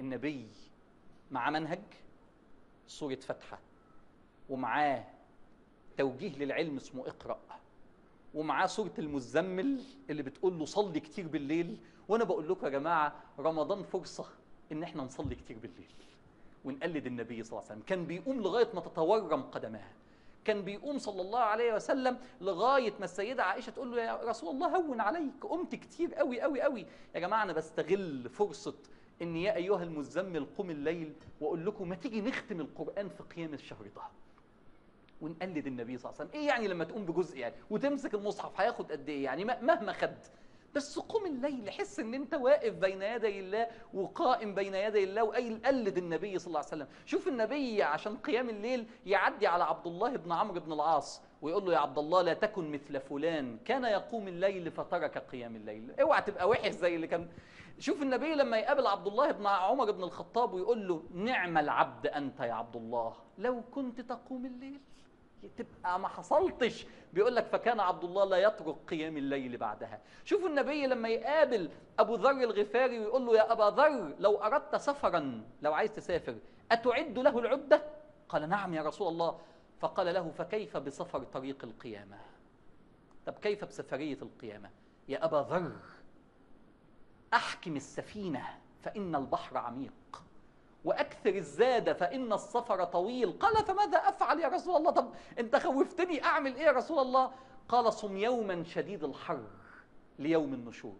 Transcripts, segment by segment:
النبي مع منهج سورة فتحة ومعاه توجيه للعلم اسمه اقرأ ومعاه سورة المزمل اللي بتقول له صلي كتير بالليل وانا بقول لكم يا جماعة رمضان فرصة ان احنا نصلي كتير بالليل ونقلد النبي صلى الله عليه وسلم كان بيقوم لغاية ما تتورم قدماه كان بيقوم صلى الله عليه وسلم لغاية ما السيدة عائشة تقول له يا رسول الله هون عليك قمت كتير قوي قوي قوي يا جماعة أنا بستغل فرصة إن يا أيها المزمل قم الليل وأقول لكم ما تيجي نختم القرآن في قيام الشهر ده ونقلد النبي صلى الله عليه وسلم ايه يعني لما تقوم بجزء يعني وتمسك المصحف هياخد قد ايه يعني مهما خد بس قم الليل حس ان انت واقف بين يدي الله وقائم بين يدي الله وقلد النبي صلى الله عليه وسلم شوف النبي عشان قيام الليل يعدي على عبد الله بن عمرو بن العاص ويقول له يا عبد الله لا تكن مثل فلان كان يقوم الليل فترك قيام الليل اوعى تبقى وحش زي اللي كان شوف النبي لما يقابل عبد الله بن عمر بن الخطاب ويقول له نعم العبد انت يا عبد الله لو كنت تقوم الليل تبقى ما حصلتش بيقول لك فكان عبد الله لا يترك قيام الليل بعدها شوفوا النبي لما يقابل ابو ذر الغفاري ويقول له يا ابا ذر لو اردت سفرا لو عايز تسافر اتعد له العده قال نعم يا رسول الله فقال له فكيف بسفر طريق القيامه طب كيف بسفريه القيامه يا ابا ذر احكم السفينه فان البحر عميق واكثر الزاد فان السفر طويل قال فماذا افعل يا رسول الله طب انت خوفتني اعمل ايه يا رسول الله قال صم يوما شديد الحر ليوم النشور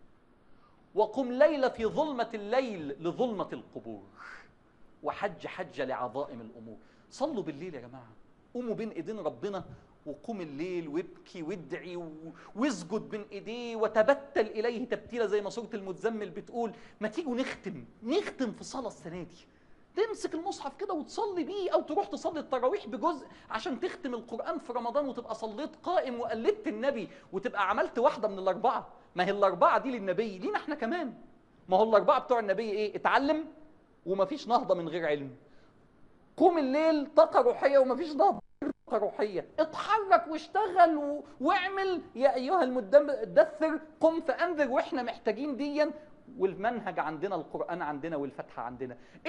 وقم ليلة في ظلمة الليل لظلمة القبور وحج حج لعظائم الأمور صلوا بالليل يا جماعة قوموا بين ايدين ربنا وقوم الليل وابكي وادعي واسجد بين ايديه وتبتل اليه تبتيلا زي ما سوره المزمل بتقول ما تيجوا نختم نختم في صلاه السنه دي تمسك المصحف كده وتصلي بيه او تروح تصلي التراويح بجزء عشان تختم القران في رمضان وتبقى صليت قائم وقلدت النبي وتبقى عملت واحده من الاربعه ما هي الاربعه دي للنبي لينا احنا كمان ما هو الاربعه بتوع النبي ايه اتعلم ومفيش نهضه من غير علم قوم الليل طاقه روحيه ومفيش نهضه روحيه اتحرك واشتغل و... واعمل يا ايها المدثر قم فانذر واحنا محتاجين ديا والمنهج عندنا القران عندنا والفتحه عندنا